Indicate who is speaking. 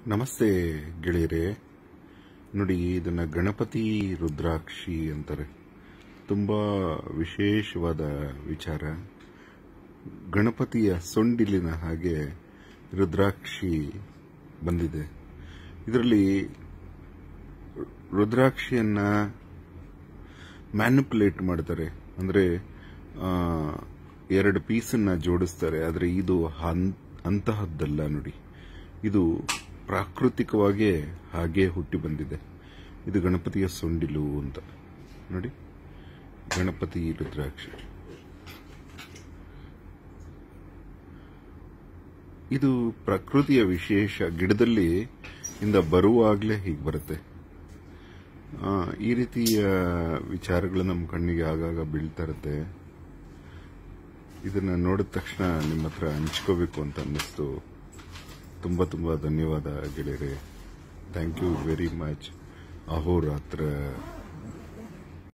Speaker 1: ನಮಸ್ತೆ ಗೆಳೆಯರೆ ನೋಡಿ ಇದನ್ನ ಗಣಪತಿ ರುದ್ರಾಕ್ಷಿ ಅಂತಾರೆ ತುಂಬಾ ವಿಶೇಷವಾದ ವಿಚಾರ ಗಣಪತಿಯ ಸೊಂಡಿಲಿನ ಹಾಗೆ ರುದ್ರಾಕ್ಷಿ ಬಂದಿದೆ ಇದರಲ್ಲಿ ರುದ್ರಾಕ್ಷಿಯನ್ನ ಮ್ಯಾನಿಪುಲೇಟ್ ಮಾಡ್ತಾರೆ ಅಂದ್ರೆ ಆ, ಎರಡು ಪೀಸನ್ನ ಜೋಡಿಸ್ತಾರೆ ಆದರೆ ಇದು ಹನ್- ಅಂತಹದ್ದಲ್ಲ ನೋಡಿ ಇದು ಪ್ರಾಕೃತಿಕವಾಗೇ ಹಾಗೆ ಹುಟ್ಟಿ ಬಂದಿದೆ ಇದು ಗಣಪತಿಯ ಸೊಂಡಿಲು ಅಂತ ನೋಡಿ ಗಣಪತಿ ರುದ್ರಾಕ್ಷಿ ಇದು ಪ್ರಕೃತಿಯ ವಿಶೇಷ ಗಿಡದಲ್ಲಿ ಇಂದ ಬರುವಾಗಲೇ ಹೀಗೆ ಬರುತ್ತೆ ಆ, ಈ ರೀತಿಯ ವಿಚಾರಗಳು ನಮ್ಮ ಕಣ್ಣಿಗೆ ಆಗಾಗ ಬೀಳ್ತಾ ಇರುತ್ತೆ ಇದನ್ನ ನೋಡಿದ ತಕ್ಷಣ ನಿಮ್ಮ ಹತ್ರ ಹಂಚ್ಕೋಬೇಕು ಅಂತ ಅನ್ನಿಸ್ತು ತುಂಬ ತುಂಬ ಧನ್ಯವಾದ ಗೆಳೆಯರೆ thank you very much Ahoratra